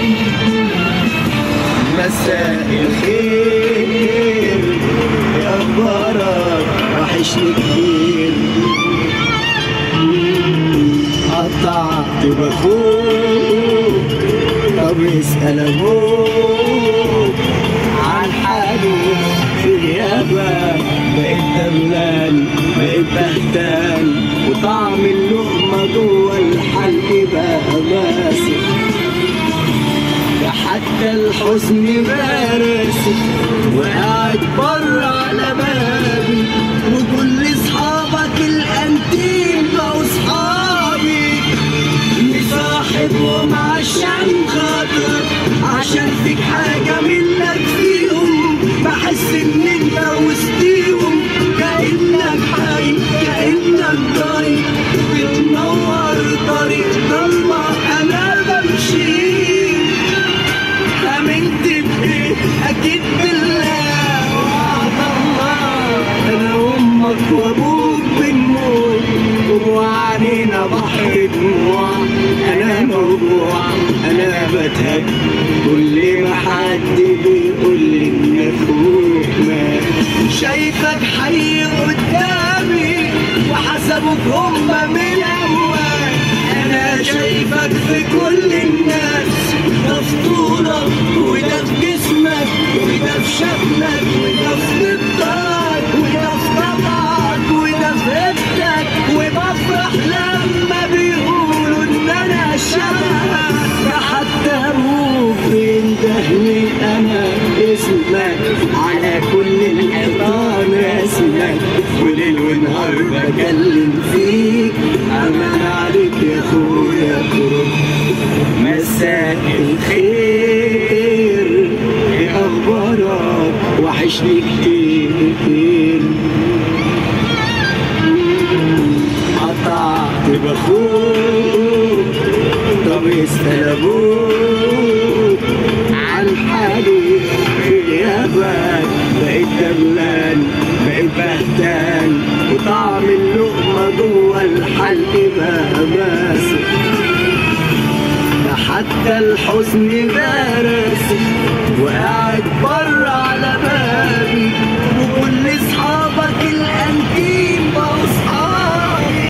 مساء الخير يا اخبارك وحشني كتير قطعت باخوك طب اسال ابوك عن حاله في غيابك بقيت دبلان بقيت بهتان وطعم اللقمه جوه الحلق بقى ماسك ده حتى الحزن بارس وقاعد بره على بابي وكل اصحابك الانتيم بقوا اصحابي مصاحبهم عشان خاطر عشان فيك حاجة منك فيهم بحس ان انت وسطيهم كأنك حي كأنك ضايع بتنور طريق ضلمة انا بمشي امنت بايه اكيد بالله وعد الله انا امك وابوك بنموت دموع علينا بحر دموع انا موجوع انا بتهج كل ما حد بيقول لي ان اخوك مات شايفك حي قدامي وحسبوك هم من اموال انا شايفك في كل الناس ده في طولك وده في جسمك وده في شكلك وده في نضارك وده في طبعك وده في هبتك وبفرح لما بيقولوا ان انا شبهك ده حتى ابوك بيندهني انا اسمك على كل الحيطان رسمك وليل ونهار بكلم فيك امان عليك يا اخويا كرم مساء الخير ايه اخبارك وحشني كتير كتير قطعت باخوك طب اسال ابوك عن حالي في غيابك بقيت دبلان بقيت بهتان وطعم اللقمه جوه الحلق بقى ماسك ده حتى الحزن بارس وقاعد بره على بابي